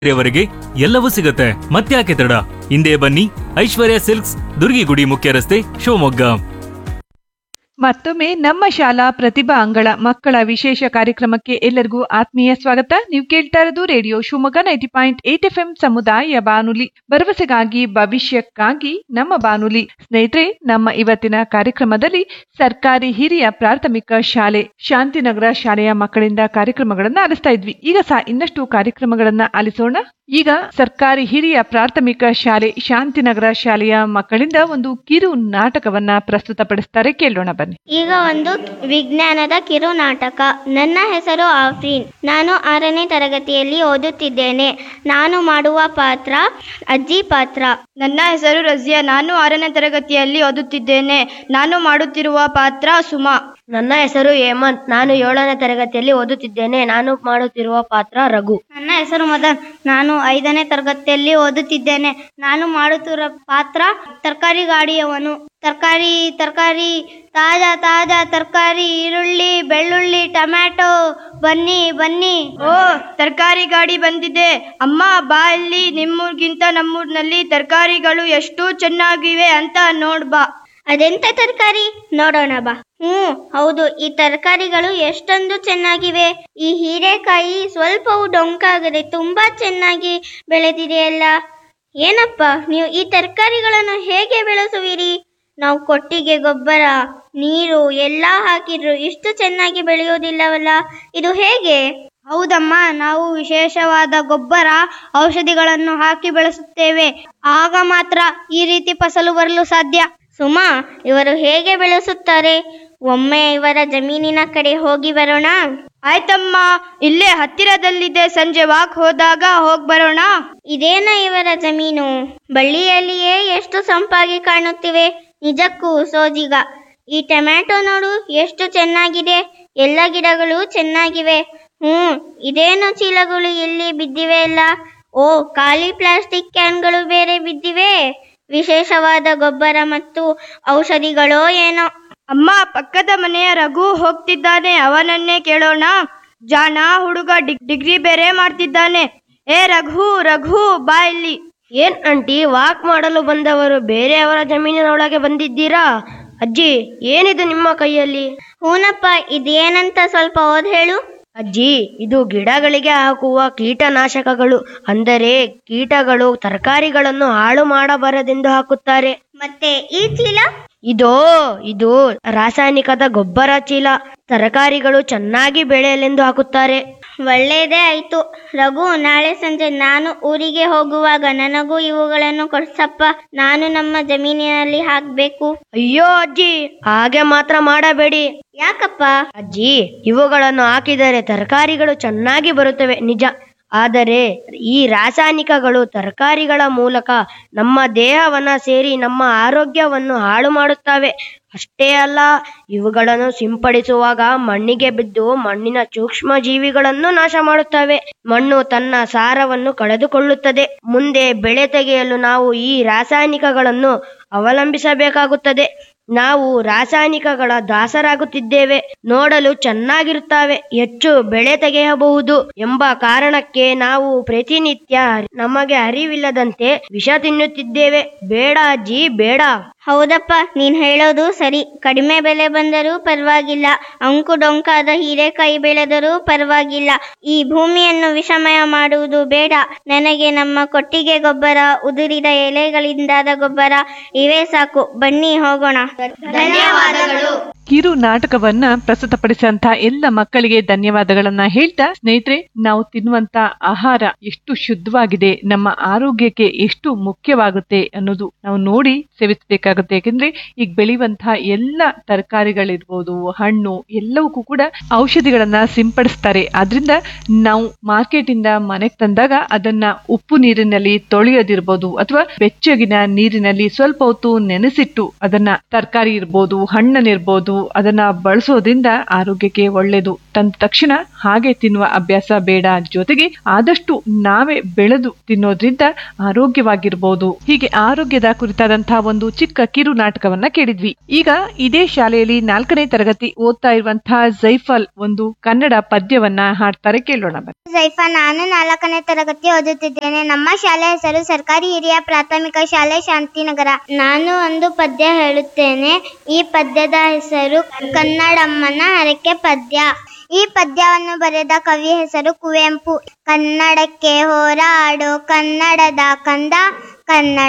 ವರೆಗೆ ಎಲ್ಲವೂ ಸಿಗುತ್ತೆ ಮತ್ತ್ಯಾಕೆ ತಡ ಹಿಂದೆ ಬನ್ನಿ ಐಶ್ವರ್ಯ ಸಿಲ್ಕ್ಸ್ ದುರ್ಗಿಗುಡಿ ಮುಖ್ಯ ರಸ್ತೆ ಶಿವಮೊಗ್ಗ ಮತ್ತೊಮ್ಮೆ ನಮ್ಮ ಶಾಲಾ ಪ್ರತಿಭಾ ಅಂಗಳ ಮಕ್ಕಳ ವಿಶೇಷ ಕಾರ್ಯಕ್ರಮಕ್ಕೆ ಎಲ್ಲರಿಗೂ ಆತ್ಮೀಯ ಸ್ವಾಗತ ನೀವು ಕೇಳ್ತಾ ಇರೋದು radio Shivamogga ninety point eight F M ಸಮುದಾಯ ಬಾನುಲಿ ಭರವಸೆಗಾಗಿ ಭವಿಷ್ಯಕ್ಕಾಗಿ ನಮ್ಮ ಬಾನುಲಿ ಸ್ನೇಹಿತರೆ ನಮ್ಮ ಇವತ್ತಿನ ಕಾರ್ಯಕ್ರಮದಲ್ಲಿ ಸರ್ಕಾರಿ ಹಿರಿಯ ಪ್ರಾಥಮಿಕ ಶಾಲೆ ಶಾಂತಿನಗರ ಶಾಲೆಯ ಮಕ್ಕಳಿಂದ ಕಾರ್ಯಕ್ರಮಗಳನ್ನ ಆಲಿಸ್ತಾ ಇದ್ವಿ ಈಗ ಸಹ ಇನ್ನಷ್ಟು ಕಾರ್ಯಕ್ರಮಗಳನ್ನ ಆಲಿಸೋಣ ಈಗ ಸರ್ಕಾರಿ ಹಿರಿಯ ಪ್ರಾಥಮಿಕ ಶಾಲೆ ಶಾಂತಿನಗರ ಶಾಲೆಯ ಮಕ್ಕಳಿಂದ ಒಂದು ಕಿರು ನಾಟಕವನ್ನ ಪ್ರಸ್ತುತಪಡಿಸ್ತಾರೆ ಕೇಳೋಣ ಬನ್ನಿ ಈಗ ಒಂದು ವಿಜ್ಞಾನದ ಕಿರು ನಾಟಕ ನನ್ನ ಹೆಸರು ಆಫ್ರೀನ್ ನಾನು ಆರನೇ ತರಗತಿಯಲ್ಲಿ ಓದುತ್ತಿದ್ದೇನೆ ನಾನು ಮಾಡುವ ಪಾತ್ರ ಅಜ್ಜಿ ಪಾತ್ರ ನನ್ನ ಹೆಸರು ರಜಿಯಾ ನಾನು ಆರನೇ ತರಗತಿಯಲ್ಲಿ ಓದುತ್ತಿದ್ದೇನೆ ನಾನು ಮಾಡುತ್ತಿರುವ ಪಾತ್ರ ಸುಮಾ ನನ್ನ ಹೆಸರು ಹೇಮಂತ್ ನಾನು ಏಳನೇ ತರಗತಿಯಲ್ಲಿ ಓದುತ್ತಿದ್ದೇನೆ ನಾನು ಮಾಡುತ್ತಿರುವ ಪಾತ್ರ ರಘು ನನ್ನ ಹೆಸರು ಮದನ್ ನಾನು ಐದನೇ ತರಗತಿಯಲ್ಲಿ ಓದುತ್ತಿದ್ದೇನೆ ನಾನು ಮಾಡುತ್ತಿರುವ ಪಾತ್ರ ತರಕಾರಿ ಗಾಡಿಯವನು ತರಕಾರಿ ತರಕಾರಿ ತಾಜಾ ತಾಜಾ ತರಕಾರಿ ಈರುಳ್ಳಿ ಬೆಳ್ಳುಳ್ಳಿ ಟೊಮ್ಯಾಟೊ ಬನ್ನಿ ಬನ್ನಿ ಓ ತರಕಾರಿ ಗಾಡಿ ಬಂದಿದೆ ಅಮ್ಮ ಬಾ ಇಲ್ಲಿ ನಿಮ್ಮೂರ್ಗಿಂತ ನಮ್ಮೂರ್ನಲ್ಲಿ ತರಕಾರಿಗಳು ಎಷ್ಟು ಚೆನ್ನಾಗಿವೆ ಅಂತ ನೋಡ್ಬಾ ಅದೆಂತ ತರಕಾರಿ ನೋಡೋಣ ಬಾ ಹ್ಮ್ ಹೌದು ಈ ತರಕಾರಿಗಳು ಎಷ್ಟೊಂದು ಚೆನ್ನಾಗಿವೆ ಈ ಹೀರೆಕಾಯಿ ಸ್ವಲ್ಪವೂ ಡೊಂಕಾಗದೆ ತುಂಬಾ ಚೆನ್ನಾಗಿ ಬೆಳೆದಿದೆಯಲ್ಲ ಏನಪ್ಪ ನೀವು ಈ ತರಕಾರಿಗಳನ್ನು ಹೇಗೆ ಬೆಳೆಸುವಿರಿ ನಾವು ಕೊಟ್ಟಿಗೆ ಗೊಬ್ಬರ ನೀರು ಎಲ್ಲ ಹಾಕಿದ್ರು ಇಷ್ಟು ಚೆನ್ನಾಗಿ ಬೆಳೆಯೋದಿಲ್ಲವಲ್ಲ ಇದು ಹೇಗೆ ಹೌದಮ್ಮ ನಾವು ವಿಶೇಷವಾದ ಗೊಬ್ಬರ ಔಷಧಿಗಳನ್ನು ಹಾಕಿ ಬೆಳೆಸುತ್ತೇವೆ ಆಗ ಮಾತ್ರ ಈ ರೀತಿ ಫಸಲು ಬರಲು ಸಾಧ್ಯ ಸುಮಾ ಇವರು ಹೇಗೆ ಬೆಳೆಸುತ್ತಾರೆ ಒಮ್ಮೆ ಇವರ ಜಮೀನಿನ ಕಡೆ ಹೋಗಿ ಬರೋಣ ಆಯ್ತಮ್ಮ ಇಲ್ಲೇ ಹತ್ತಿರದಲ್ಲಿದೆ ಸಂಜೆ ವಾಕ್ ಹೋದಾಗ ಹೋಗ್ ಬರೋಣ ಇದೇನ ಇವರ ಜಮೀನು ಬಳ್ಳಿಯಲ್ಲಿಯೇ ಎಷ್ಟು ಸಂಪಾಗಿ ಕಾಣುತ್ತಿವೆ ನಿಜಕ್ಕೂ ಸೋಜಿಗ ಈ ಟೊಮ್ಯಾಟೊ ನೋಡು ಎಷ್ಟು ಚೆನ್ನಾಗಿದೆ ಎಲ್ಲ ಗಿಡಗಳು ಚೆನ್ನಾಗಿವೆ ಹ್ಮ್ ಇದೇನು ಚೀಲಗಳು ಎಲ್ಲಿ ಬಿದ್ದಿವೆ ಅಲ್ಲ ಓ ಖಾಲಿ ಪ್ಲಾಸ್ಟಿಕ್ ಕ್ಯಾನ್ಗಳು ಬೇರೆ ಬಿದ್ದಿವೆ ವಿಶೇಷವಾದ ಗೊಬ್ಬರ ಮತ್ತು ಔಷಧಿಗಳೋ ಏನೋ ಅಮ್ಮ ಪಕ್ಕದ ಮನೆಯ ರಘು ಹೋಗ್ತಿದ್ದಾನೆ ಅವನನ್ನೇ ಕೇಳೋಣ ಜಾಣ ಹುಡುಗ ಡಿಗ್- ಡಿಗ್ರಿ ಬೇರೆ ಮಾಡ್ತಿದ್ದಾನೆ ಏ ರಘು ರಘು ಬಾ ಇಲ್ಲಿ ಏನ್ ಆಂಟಿ ವಾಕ್ ಮಾಡಲು ಬಂದವರು ಬೇರೆಯವರ ಜಮೀನಿನ ಒಳಗೆ ಬಂದಿದ್ದೀರಾ ಅಜ್ಜಿ ಏನಿದು ನಿಮ್ಮ ಕೈಯಲ್ಲಿ ಹೂನಪ್ಪ ಇದೇನಂತ ಸ್ವಲ್ಪ ಓದ್ ಹೇಳು ಅಜ್ಜಿ ಇದು ಗಿಡಗಳಿಗೆ ಹಾಕುವ ಕೀಟನಾಶಕಗಳು ಅಂದರೆ ಕೀಟಗಳು ತರಕಾರಿಗಳನ್ನು ಹಾಳು ಮಾಡಬಾರದೆಂದು ಹಾಕುತ್ತಾರೆ ಮತ್ತೆ ಈ ಚೀಲ ಇದೋ ಇದು ರಾಸಾಯನಿಕದ ಗೊಬ್ಬರ ಚೀಲ ತರಕಾರಿಗಳು ಚೆನ್ನಾಗಿ ಬೆಳೆಯಲೆಂದು ಹಾಕುತ್ತಾರೆ ಒಳ್ಳೇದೇ ಆಯ್ತು ರಘು ನಾಳೆ ಸಂಜೆ ನಾನು ಊರಿಗೆ ಹೋಗುವಾಗ ನನಗೂ ಇವುಗಳನ್ನು ಕೊಡ್ಸಪ್ಪ ನಾನು ನಮ್ಮ ಜಮೀನಿನಲ್ಲಿ ಹಾಕ್ಬೇಕು ಅಯ್ಯೋ ಅಜ್ಜಿ ಹಾಗೆ ಮಾತ್ರ ಮಾಡಬೇಡಿ ಯಾಕಪ್ಪ ಅಜ್ಜಿ ಇವುಗಳನ್ನು ಹಾಕಿದರೆ ತರಕಾರಿಗಳು ಚೆನ್ನಾಗಿ ಬರುತ್ತವೆ ನಿಜ ಆದರೆ ಈ ರಾಸಾಯನಿಕಗಳು ತರಕಾರಿಗಳ ಮೂಲಕ ನಮ್ಮ ದೇಹವನ್ನ ಸೇರಿ ನಮ್ಮ ಆರೋಗ್ಯವನ್ನು ಹಾಳು ಮಾಡುತ್ತವೆ ಅಷ್ಟೇ ಅಲ್ಲ ಇವುಗಳನ್ನು ಸಿಂಪಡಿಸುವಾಗ ಮಣ್ಣಿಗೆ ಬಿದ್ದು ಮಣ್ಣಿನ ಸೂಕ್ಷ್ಮ ಜೀವಿಗಳನ್ನು ನಾಶ ಮಾಡುತ್ತವೆ ಮಣ್ಣು ತನ್ನ ಸಾರವನ್ನು ಕಳೆದುಕೊಳ್ಳುತ್ತದೆ ಮುಂದೆ ಬೆಳೆ ತೆಗೆಯಲು ನಾವು ಈ ರಾಸಾಯನಿಕಗಳನ್ನು ಅವಲಂಬಿಸಬೇಕಾಗುತ್ತದೆ ನಾವು ರಾಸಾಯನಿಕಗಳ ದಾಸರಾಗುತ್ತಿದ್ದೇವೆ ನೋಡಲು ಚೆನ್ನಾಗಿರುತ್ತವೆ ಹೆಚ್ಚು ಬೆಳೆ ತೆಗೆಯಬಹುದು ಎಂಬ ಕಾರಣಕ್ಕೆ ನಾವು ಪ್ರತಿನಿತ್ಯ ನಮಗೆ ಅರಿವಿಲ್ಲದಂತೆ ವಿಷ ತಿನ್ನುತ್ತಿದ್ದೇವೆ ಬೇಡ ಅಜ್ಜಿ ಬೇಡ ಹೌದಪ್ಪ ನೀನ್ ಹೇಳೋದು ಸರಿ ಕಡಿಮೆ ಬೆಲೆ ಬಂದರೂ ಪರವಾಗಿಲ್ಲ ಅಂಕು ಡೊಂಕಾದ ಹೀರೆಕಾಯಿ ಬೆಳೆದರೂ ಪರವಾಗಿಲ್ಲ ಈ ಭೂಮಿಯನ್ನು ವಿಷಮಯ ಮಾಡುವುದು ಬೇಡ ನನಗೆ ನಮ್ಮ ಕೊಟ್ಟಿಗೆ ಗೊಬ್ಬರ ಉದುರಿದ ಎಲೆಗಳಿಂದಾದ ಗೊಬ್ಬರ ಇವೇ ಸಾಕು ಬನ್ನಿ ಹೋಗೋಣ ಧನ್ಯವಾದಗಳು ಕಿರು ನಾಟಕವನ್ನ ಪ್ರಸ್ತುತಪಡಿಸಿದಂತ ಎಲ್ಲ ಮಕ್ಕಳಿಗೆ ಧನ್ಯವಾದಗಳನ್ನ ಹೇಳ್ತಾ ಸ್ನೇಹಿತರೆ ನಾವು ತಿನ್ನುವಂತ ಆಹಾರ ಎಷ್ಟು ಶುದ್ಧವಾಗಿದೆ ನಮ್ಮ ಆರೋಗ್ಯಕ್ಕೆ ಎಷ್ಟು ಮುಖ್ಯವಾಗುತ್ತೆ ಅನ್ನೋದು ನಾವು ನೋಡಿ ಸೇವಿಸಬೇಕಾಗುತ್ತೆ ಯಾಕಂದ್ರೆ ಈಗ ಬೆಳೆಯುವಂತಹ ಎಲ್ಲ ತರಕಾರಿಗಳಿರ್ಬೋದು ಹಣ್ಣು ಎಲ್ಲವಕ್ಕೂ ಕೂಡ ಔಷಧಿಗಳನ್ನ ಸಿಂಪಡಿಸ್ತಾರೆ ಆದ್ರಿಂದ ನಾವು ಮಾರ್ಕೆಟ್ ಇಂದ ಮನೆಗೆ ತಂದಾಗ ಅದನ್ನ ಉಪ್ಪು ನೀರಿನಲ್ಲಿ ತೊಳೆಯೋದಿರ್ಬೋದು ಅಥವಾ ಬೆಚ್ಚಗಿನ ನೀರಿನಲ್ಲಿ ಸ್ವಲ್ಪ ಹೊತ್ತು ನೆನೆಸಿಟ್ಟು ಅದನ್ನ ತರಕಾರಿ ಇರ್ಬೋದು ಹಣ್ಣನ್ನಿರ್ಬೋದು ಅದನ್ನ ಬಳಸೋದ್ರಿಂದ ಆರೋಗ್ಯಕ್ಕೆ ಒಳ್ಳೆಯದು ತಂದ ತಕ್ಷಣ ಹಾಗೆ ತಿನ್ನುವ ಅಭ್ಯಾಸ ಬೇಡ ಜೊತೆಗೆ ಆದಷ್ಟು ನಾವೇ ಬೆಳೆದು ತಿನ್ನೋದ್ರಿಂದ ಆರೋಗ್ಯವಾಗಿರ್ಬೋದು ಹೀಗೆ ಆರೋಗ್ಯದ ಕುರಿತಾದಂತಹ ಒಂದು ಚಿಕ್ಕ ಕಿರು ನಾಟಕವನ್ನ ಕೇಳಿದ್ವಿ ಈಗ ಇದೇ ಶಾಲೆಯಲ್ಲಿ ನಾಲ್ಕನೇ ತರಗತಿ ಓದ್ತಾ ಇರುವಂತಹ ಜೈಫಲ್ ಒಂದು ಕನ್ನಡ ಪದ್ಯವನ್ನ ಹಾಡ್ತಾರೆ ಕೇಳೋಣ ಬನ್ನಿ. ಜೈಫಾ ನಾನು ನಾಲ್ಕನೇ ತರಗತಿ ಓದುತ್ತಿದ್ದೇನೆ ನಮ್ಮ ಶಾಲೆ ಹೆಸರು ಸರ್ಕಾರಿ ಹಿರಿಯ ಪ್ರಾಥಮಿಕ ಶಾಲೆ ಶಾಂತಿನಗರ ನಾನು ಒಂದು ಪದ್ಯ ಹೇಳುತ್ತೇನೆ ಈ ಪದ್ಯದ ಹೆಸರು ಕನ್ನಡಮ್ಮನ ಹರಕೆ ಪದ್ಯ ಈ ಪದ್ಯವನ್ನು ಬರೆದ ಕವಿ ಹೆಸರು ಕುವೆಂಪು ಕನ್ನಡಕ್ಕೆ ಹೋರಾಡೋ ಕನ್ನಡದ ಕಂದ ಕನ್ನಡ